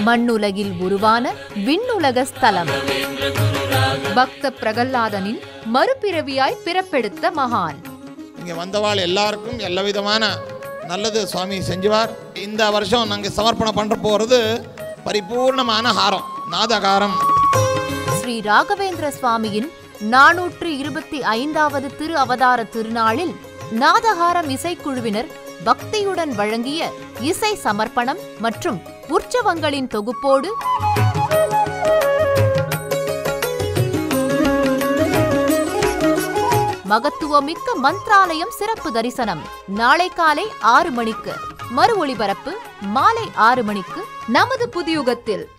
மண்ணுலகில் உருவான விண்ணுலக ஸ்தலம் பக்த பிரகல்லாதனின் மறுபிறவியாய் பிறப்பெடுத்த மகான் இங்கே வந்தவாள் எல்லாருக்கும் எல்லா விதமான நல்லது சுவாமி செஞ்சுவார் இந்த வருஷம் நாங்கள் சமர்ப்பணம் பண்ணுற போகிறது பரிபூர்ணமான ஹாரம் நாதகாரம் ஸ்ரீ ராகவேந்திர சுவாமியின் நானூற்று இருபத்தி ஐந்தாவது திரு அவதார திருநாளில் நாதகாரம் இசைக்குழுவினர் பக்தியுடன் வழங்கிய இசை சமர்ப்பணம் மற்றும் உற்சவங்களின் தொகுப்போடு மகத்துவமிக்க மந்த்ராலயம் சிறப்பு தரிசனம் நாளை காலை ஆறு மணிக்கு மறு ஒளிபரப்பு மாலை ஆறு மணிக்கு நமது புதியுகத்தில்